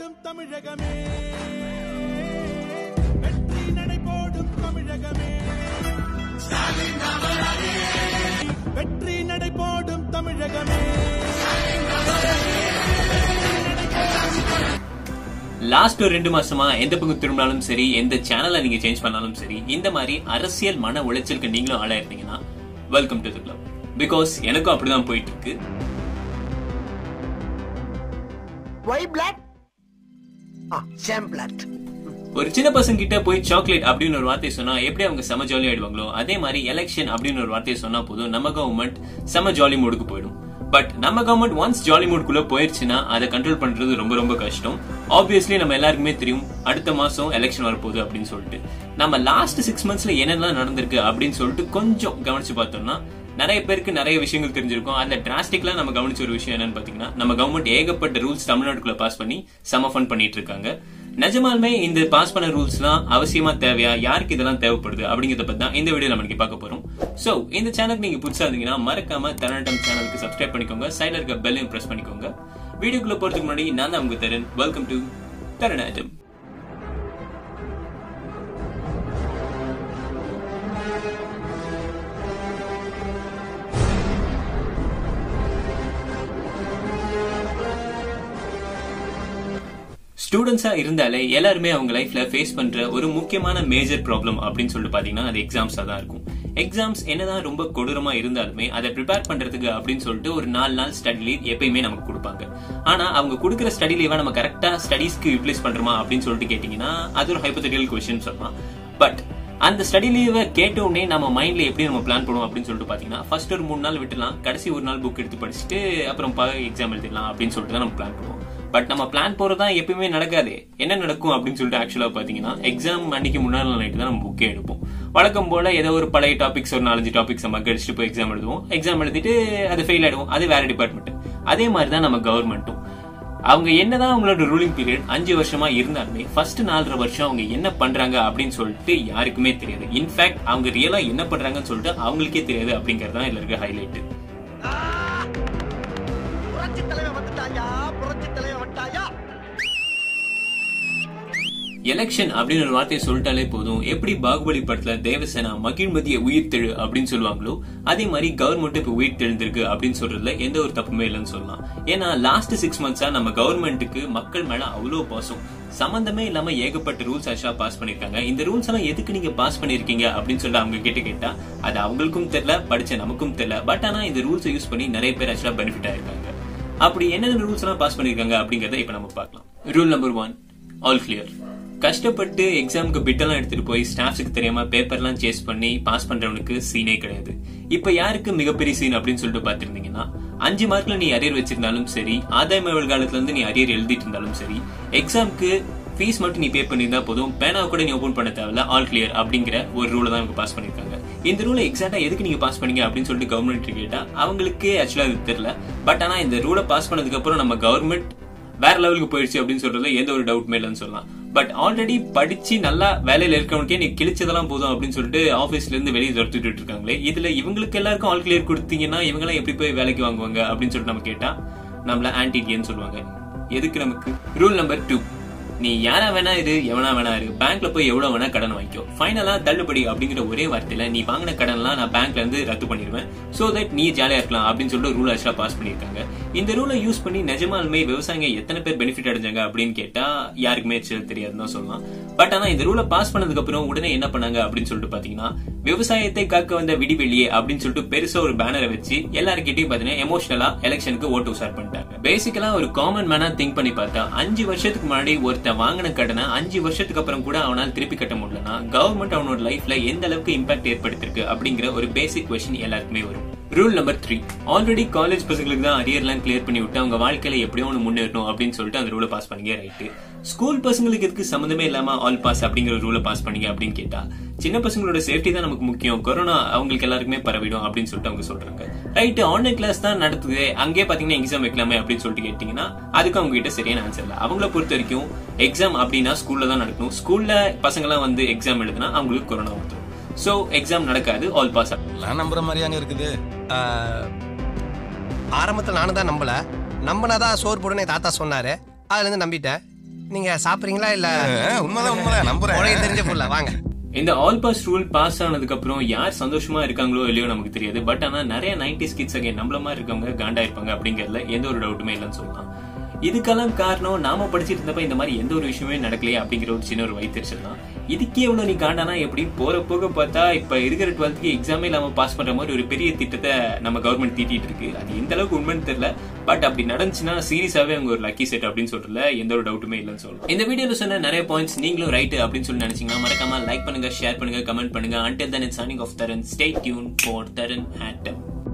போடும் தமிழகமே வெற்றி நடை போடும் தமிழகமே வெற்றி நடை போடும் தமிழகமே லாஸ்ட் ஒரு ரெண்டு மாசமா எந்த பக்கம் திரும்பினாலும் சரி எந்த சேனலை நீங்க சேஞ்ச் பண்ணாலும் சரி இந்த மாதிரி அரசியல் மன உளைச்சலுக்கு நீங்களும் ஆளா இருந்தீங்கன்னா welcome to the club because எனக்கும் அப்படிதான் போயிட்டு இருக்கு Why black? Ah, sham black. ஒரு சின்ன பசங்க கிட்ட போய் சாக்லேட் அப்படின்னு ஒரு வார்த்தை சொன்னா எப்படி அவங்க செம ஜாலி ஆயிடுவாங்களோ அதே மாதிரி எலெக்ஷன் அப்படின்னு ஒரு வார்த்தையை சொன்னா போதும் நம்ம கவர்மெண்ட் செம ஜாலி மூடுக்கு போயிடும் பட் நம்ம கவர்மெண்ட் ஒன்ஸ் ஜாலி மூடுக்குள்ள போயிருச்சுன்னா அதை கண்ட்ரோல் பண்றது ரொம்ப ரொம்ப கஷ்டம் ஆப்வியஸ்லி நம்ம எல்லாருக்குமே தெரியும் அடுத்த மாசம் எலெக்ஷன் வரப்போகுது அப்படின்னு சொல்லிட்டு நம்ம லாஸ்ட் சிக்ஸ் மந்த்ஸ்ல என்னெல்லாம் நடந்திருக்கு அப்படின்னு சொல்லிட்டு கொஞ்சம் கவனிச்சு பார்த்தோம்னா நிறைய பேருக்கு நிறைய விஷயங்கள் தெரிஞ்சிருக்கும் அதுல டிராஸ்டிக்லா நம்ம கவனிச்ச ஒரு விஷயம் என்னன்னு பாத்தீங்கன்னா நம்ம கவர்மெண்ட் ஏகப்பட்ட ரூல்ஸ் தமிழ்நாட்டுக்குள்ள பாஸ் பண்ணி செம ஃபன் பண்ணிட்டு இருக்காங்க நிஜமாலுமே இந்த பாஸ் பண்ண ரூல்ஸ்லாம் அவசியமா தேவையா யாருக்கு இதெல்லாம் தேவைப்படுது அப்படிங்கறத பத்தி தான் இந்த வீடியோ நம்ம இன்னைக்கு பார்க்க போறோம் சோ இந்த சேனலுக்கு நீங்க புதுசா இருந்தீங்கன்னா மறக்காம தரண்டம் சேனலுக்கு சப்ஸ்கிரைப் பண்ணிக்கோங்க சைடுல இருக்க பெல்லையும் பிரஸ் பண்ணிக்கோங்க வீடியோக்குள்ள போறதுக்கு முன்னாடி நான் தான் உங்க தரன் வெல்கம் டு தரணாட்டம் ஸ்டூடெண்ட்ஸா இருந்தாலே எல்லாருமே அவங்க லைஃப்ல ஃபேஸ் பண்ற ஒரு முக்கியமான மேஜர் ப்ராப்ளம் அப்படின்னு சொல்லிட்டு பாத்தீங்கன்னா அது எக்ஸாம்ஸா தான் இருக்கும் எக்ஸாம்ஸ் என்னதான் ரொம்ப கொடூரமா இருந்தாலுமே அதை ப்ரிப்பேர் பண்றதுக்கு அப்படின்னு சொல்லிட்டு ஒரு நாலு நாள் ஸ்டடி லீவ் எப்பயுமே நமக்கு கொடுப்பாங்க ஆனா அவங்க கொடுக்குற ஸ்டடி லீவை நம்ம கரெக்டா ஸ்டடீஸ்க்கு யூட்டிலைஸ் பண்றோமா அப்படின்னு சொல்லிட்டு கேட்டீங்கன்னா அது ஒரு ஹைப்போதெட்டிக்கல் கொஸ்டின் சொல்லலாம் பட் அந்த ஸ்டடி லீவை கேட்ட உடனே நம்ம மைண்ட்ல எப்படி நம்ம பிளான் பண்ணுவோம் அப்படின்னு சொல்லிட்டு பாத்தீங்கன்னா ஃபர்ஸ்ட் ஒரு மூணு நாள் விட்டுலாம் கடைசி ஒரு நாள் புக் எடுத்து படிச்சுட்டு அப்புறம் எக்ஸாம் எழுதிடலாம் அப்படின்னு சொல்லிட்டு தான் நம்ம பிளான் பண்ணுவோம் பட் நம்ம பிளான் போறதா எப்பயுமே நடக்காது என்ன நடக்கும் அப்படின்னு சொல்லிட்டு ஆக்சுவலா பாத்தீங்கன்னா எக்ஸாம் அன்னைக்கு முன்னாள் நைட்டு தான் நம்ம புக்கே எடுப்போம் வழக்கம் போல ஏதோ ஒரு பழைய டாபிக்ஸ் ஒரு நாலஞ்சு டாபிக்ஸ் நம்ம அடிச்சுட்டு போய் எக்ஸாம் எழுதுவோம் எக்ஸாம் எழுதிட்டு அது ஃபெயில் ஆயிடுவோம் அது வேற டிபார்ட்மெண்ட் அதே மாதிரி தான் நம்ம கவர்மெண்ட்டும் அவங்க என்னதான் அவங்களோட ரூலிங் பீரியட் அஞ்சு வருஷமா இருந்தாலுமே ஃபர்ஸ்ட் நாலரை வருஷம் அவங்க என்ன பண்றாங்க அப்படின்னு சொல்லிட்டு யாருக்குமே தெரியாது இன்ஃபேக்ட் அவங்க ரியலா என்ன பண்றாங்கன்னு சொல்லிட்டு அவங்களுக்கே தெரியாது அப்படிங்கறது தான் இதுல இருக்க ஹைலைட் புரட்சி தலைவன் வந்துட்டாயா புரட்சி தலைவன் வந்துட்டாயா எலெக்ஷன் அப்படின்னு ஒரு வார்த்தையை சொல்லிட்டாலே போதும் எப்படி பாகுபலி படத்துல தேவசேனா மகிழ்மதியை உயிர்த்தெழு அப்படின்னு சொல்லுவாங்களோ அதே மாதிரி கவர்மெண்ட் இப்ப உயிர் தெழுந்திருக்கு அப்படின்னு சொல்றதுல எந்த ஒரு தப்புமே இல்லைன்னு சொல்லலாம் ஏன்னா லாஸ்ட் சிக்ஸ் மந்த்ஸா நம்ம கவர்மெண்ட்டுக்கு மக்கள் மேல அவ்வளவு பாசம் சம்பந்தமே இல்லாம ஏகப்பட்ட ரூல்ஸ் ஆக்சுவலா பாஸ் பண்ணிருக்காங்க இந்த ரூல்ஸ் எல்லாம் எதுக்கு நீங்க பாஸ் பண்ணிருக்கீங்க அப்படின்னு சொல்லிட்டு அவங்க கிட்ட கேட்டா அது அவங்களுக்கும் தெரியல படிச்ச நமக்கும் தெரியல பட் ஆனா இந்த ரூல்ஸை யூஸ் பண்ணி நிறைய பேர் ஆக்சுவலா பெனிஃபிட் ஆயிருக்காங்க அப்படி என்னென்ன ரூல்ஸ் எல்லாம் பாஸ் பண்ணிருக்காங்க அப்படிங்கறத இப்ப நம்ம பார்க்கலாம் rule number one all clear கஷ்டப்பட்டு எக்ஸாமுக்கு பிட்டெல்லாம் எடுத்துட்டு போய் ஸ்டாஃப்ஸுக்கு தெரியாம பேப்பர்லாம் சேஸ் பண்ணி பாஸ் பண்றவனுக்கு சீனே கிடையாது இப்ப யாருக்கு மிகப்பெரிய சீன் அப்படின்னு சொல்லிட்டு பாத்திருந்தீங்கன்னா அஞ்சு மார்க்ல நீ அரியர் வச்சிருந்தாலும் சரி ஆதாய மேவல் காலத்துல இருந்து நீ அரியர் எழுதிட்டு இருந்தாலும் சரி எக்ஸாம்க்கு ஃபீஸ் மட்டும் நீ பே பண்ணியிருந்தா போதும் பேனாவை கூட நீ ஓபன் பண்ண தேவையில்ல ஆல் கிளியர் அப்படிங்கிற ஒரு ரூலை தான் இவங்க பாஸ் பண்ணிருக்காங்க இந்த ரூலை எக்ஸாக்டா எதுக்கு நீங்க பாஸ் பண்ணீங்க அப்படின்னு சொல்லிட்டு கவர்மெண்ட் கேட்டா அவங்களுக்கே ஆக்சுவலா அது தெரியல பட் ஆனா இந்த ரூலை பாஸ் பண்ணதுக்கு அப்புறம் நம்ம கவர்மெண்ட் வேற லெவலுக்கு போயிடுச்சு அப்படின்னு சொல்றதுல எந்த ஒரு டவுட்மே இல்லைன்னு சொல்லலாம் பட் ஆல்ரெடி படிச்சு நல்லா வேலையில இருக்கவனுக்கே நீ கிழிச்சதெல்லாம் போதும் அப்படின்னு சொல்லிட்டு ஆபீஸ்ல இருந்து வெளியே துரத்துட்டு இருக்காங்களே இதுல இவங்களுக்கு எல்லாருக்கும் ஆல் கிளியர் கொடுத்தீங்கன்னா இவங்க எல்லாம் எப்படி போய் வேலைக்கு வாங்குவாங்க அப்படின்னு சொல்லிட்டு நம்ம கேட்டா நம்மள ஆன்டிடியன்னு சொல்லுவாங்க எதுக்கு நமக்கு ரூல் நம்பர் டூ நீ யாரா வேணா இரு எவனா வேணா இரு பேங்க்ல போய் எவ்வளவு வேணா கடன் வாங்கிக்கோ ஃபைனலா தள்ளுபடி அப்படிங்கிற ஒரே வார்த்தையில நீ வாங்கின கடன்லாம் நான் பேங்க்ல இருந்து ரத்து பண்ணிடுவேன் சோ தட் நீ ஜாலியா இருக்கலாம் அப்படின்னு சொல்லிட்டு ரூல் ஆக்சுவலா பாஸ் பண்ணிருக்காங்க இந்த ரூலை யூஸ் பண்ணி நிஜமாலுமே விவசாயிங்க எத்தனை பேர் பெனிஃபிட் அடைஞ்சாங்க அப்படின்னு கேட்டா யாருக்குமே தெரியாதுன்னு தான் சொல்லலாம் பட் ஆனா இந்த ரூலை பாஸ் பண்ணதுக்கு அப்புறம் உடனே என்ன பண்ணாங்க அப்படின்னு சொல்லிட்டு பாத்தீங்கன்னா விவசாயத்தை காக்க வந்த விடிவெளியே அப்படின்னு சொல்லிட்டு பெருசா ஒரு பேனரை வச்சு எல்லாருக்கிட்டையும் பாத்தீங்கன்னா எமோஷனலா எலெக்ஷனுக்கு ஓட்டு உசார் பண்ணிட்டாங்க பேசிக்கலா ஒரு காமன் மேனா திங்க் பண்ணி பார்த்தா அஞ்சு வருஷத்துக்கு முன்னாடி ஒருத்தன் வாங்கின கடனை அஞ்சு வருஷத்துக்கு அப்புறம் கூட அவனால் திருப்பி கட்ட முடியலன்னா கவர்மெண்ட் அவனோட லைஃப்ல எந்த அளவுக்கு இம்பாக்ட் ஏற்படுத்திருக்கு அப்படிங்கிற ஒரு பேசிக் கொஸ்டின் எல்லாருக்குமே வரும் rule number three already college பசங்களுக்கு தான் அரியர்லாம் கிளியர் பண்ணி விட்டு அவங்க வாழ்க்கையில எப்படியோ ஒன்று முன்னேறணும் அப்படின்னு சொல்லிட்டு அந்த ரூலை பாஸ் பண்ணீங்க ரைட்டு ஸ்கூல் பசங்களுக்கு எதுக்கு சம்மந்தமே இல்லாம ஆல் பாஸ் அப்படிங்கிற ரூலை பாஸ் பண்ணீங்க அப்படின்னு கேட்டா சின்ன பசங்களோட சேஃப்டி தான் நமக்கு முக்கியம் கொரோனா அவங்களுக்கு எல்லாருக்குமே பரவிடும் அப்படின்னு சொல்லிட்டு அவங்க சொல்றாங்க ரைட் ஆன்லைன் கிளாஸ் தான் நடத்துது அங்கே பாத்தீங்கன்னா எக்ஸாம் வைக்கலாமே அப்படின்னு சொல்லிட்டு கேட்டீங்கன்னா அதுக்கு அவங்க கிட்ட சரியான ஆன்சர் இல்ல அவங்கள பொறுத்த வரைக்கும் எக்ஸாம் அப்படின்னா ஸ்கூல்ல தான் நடக்கணும் ஸ்கூல்ல பசங்க எல்லாம் வந்து எக்ஸாம் எழுதுனா அவங்களுக்கு கொரோனா வந்துடும் சோ எக்ஸாம் நடக்காது ஆல் பாஸ் எல்லாம் நம்புற மாதிரியாங்க இருக்குது ஆரம்பத்தில் நானும் தான் நம்பல நம்பினாதான் சோறு போடுன்னு என் தாத்தா சொன்னாரு அதுல இருந்து நம்பிட்டேன் நீங்க சாப்பிடுறீங்களா இல்ல ஆ, உண்மைதான் உண்மைதான் நம்புறேன் உனக்கு தெரிஞ்ச புள்ள வாங்க இந்த ஆல் பாஸ் ரூல் பாஸ் ஆனதுக்கு அப்புறம் யார் சந்தோஷமா இருக்காங்களோ இல்லையோ நமக்கு தெரியாது பட் ஆனா நிறைய நைன்டி கிட்ஸ் அகே நம்மள மாதிரி இருக்கவங்க காண்டா இருப்பாங்க அப்படிங்கறதுல எந்த ஒரு டவுட்டுமே இல்லைன்னு சொல்லலாம் இதுக்கெல்லாம் காரணம் நாம படிச்சிட்டு இருந்தப்ப இந்த மாதிரி எந்த ஒரு விஷயமே நடக்கலையே அப்படிங்கிற ஒரு சின்ன ஒரு வைத்தறிச்சல் தான் இதுக்கே எவ்வளவு நீ காண்டானா எப்படி போற போக பார்த்தா இப்ப இருக்கிற டுவெல்த்துக்கு எக்ஸாமே இல்லாம பாஸ் பண்ற மாதிரி ஒரு பெரிய திட்டத்தை நம்ம கவர்மெண்ட் தீட்டிட்டு இருக்கு அது எந்த அளவுக்கு உண்மைன்னு தெரியல பட் அப்படி நடந்துச்சுன்னா சீரியஸாவே அவங்க ஒரு லக்கி செட் அப்படின்னு சொல்றதுல எந்த ஒரு டவுட்டுமே இல்லைன்னு சொல்லலாம் இந்த வீடியோல சொன்ன நிறைய பாயிண்ட்ஸ் நீங்களும் ரைட் அப்படின்னு சொல்லி நினைச்சீங்கன்னா மறக்காம லைக் பண்ணுங்க ஷேர் பண்ணுங்க கமெண்ட் பண்ணுங்க until then it's signing off Taran stay tuned for Taran at